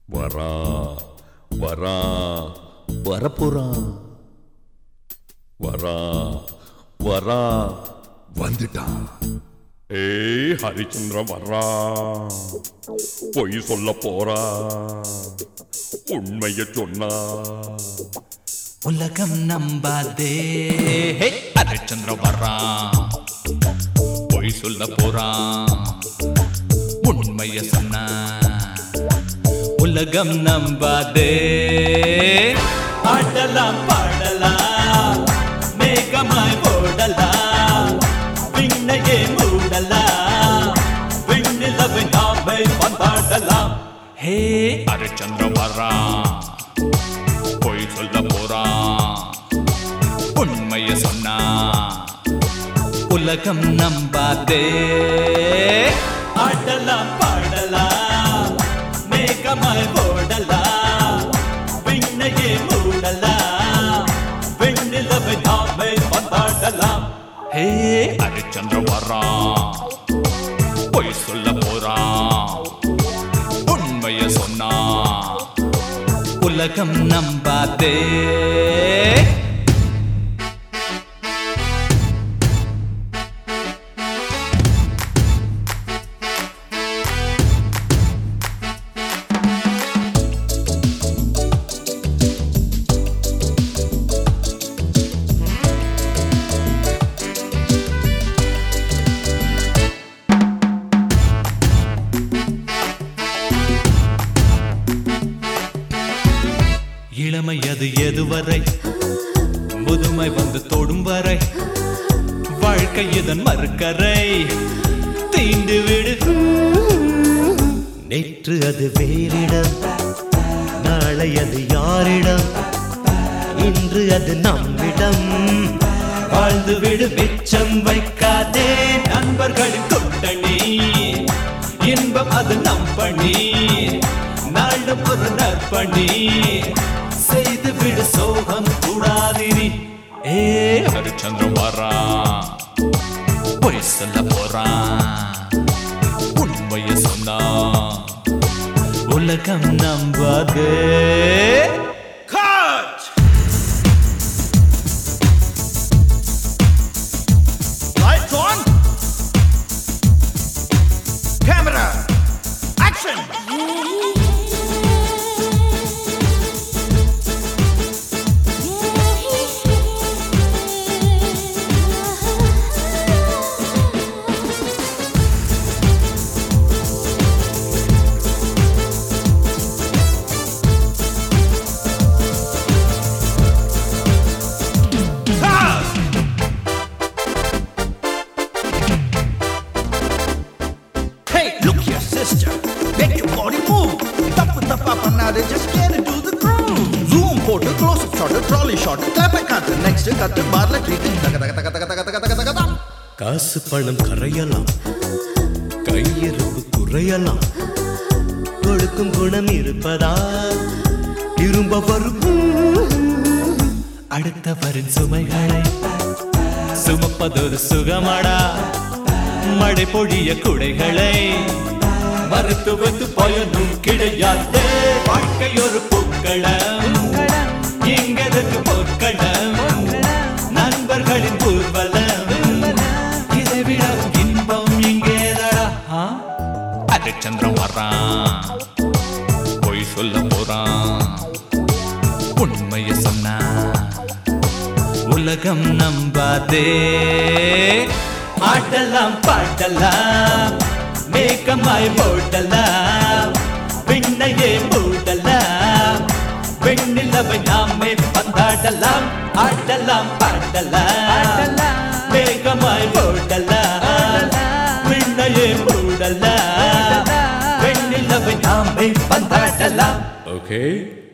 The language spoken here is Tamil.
வரா வரா வரப்போறான் வரா வரா வந்துட்டான் ஏய் ஹரிச்சந்திரன் வர்றா பொய் சொல்ல போறா உண்மைய சொன்னா உலகம் நம்பாதே ஹே, ஹரிச்சந்திர வர்றான் பொய் சொல்ல போறான் உண்மைய சொன்ன உலகம் நம்பாதே ஆடலாம் பாடலாம் மேகமாய் ஓடலாம் விண்ணையே மூடலாம் விண்ணிலவை நாமை பந்தாடலாம் ஹே ஹரிச்சந்திர வர்றான் பொய் சொல்ல போறான் உண்மைய சொன்னா உலகம் நம்பாதே ஆடலாம் பாடலாம் மேகமாய் ஓடலாம் விண்ணையே மூடலாம் விண்ணிலவை நாமே பந்தாடலாம் ஹே ஹரிச்சந்திர வர்றான் பொய் சொல்ல போறான் உண்மைய சொன்னா உலகம் நம்பாதே இளமை அது எதுவரை முதுமை வந்து தொடும் வரை வாழ்க்கை இதன் மறுக்கரை தீண்டு விடு நேற்று அது வேறிடம் நாளை அது யாரிடம் இன்று அது நம்மிடம் வாழ்ந்து விடு மிச்சம் வைக்காதே நண்பர்களின் கூட்டணி இன்பம் அது நம் பணி நாளும் ஒரு நற்பணி செய்து விடு சோகம் கூடாதிரி ஏ ஹரிச்சந்திரன் வர்றான் பொய் சொல்ல போறான் உண்மைய சொன்னா உலகம் நம்பாதே Lights on. Camera. Action. Hey, look here, sister. Make your body move. தப்பு தப்பா பண்ணாதே just get into the groove. Zoom போட்டு close up shot, trolley shot, clap காட்டு next கட்டு பார்ல ட்ரீட் தக தக தக தக தக தக தக தக காசு பணம் கரையலாம் கையிருப்பு குறையலாம் கொடுக்கும் குணம் இருப்பதா திரும்ப வரும் அடுத்தவரின் சுமைகளை சுமப்பதொரு சுகமடா மழை பொழிய குடைகளை மருத்துவத்து பயனும் கிடையாது வாழ்க்கை ஒரு பூக்களம் எங்களுக்கு பொற்களம் நண்பர்களின் ஊர்வலம் இதை விட இன்பம் இங்கேதடா ஹரிச்சந்திரன் வர்றான் பொய் சொல்ல போறான் உண்மைய சொன்னா உலகம் நம்பாதே ஆடலாம் பாடலாம் மேகமாய் போடலாம் விண்ணையே மூடலாம் வெண்ணிலவை நாமே பந்தாடலாம் ஆடலாம் பாடலாம் மேகமாய் போடலாம் விண்ணையே மூடலாம் வெண்ணிலவை நாமே பந்தாடலாம் ஓகே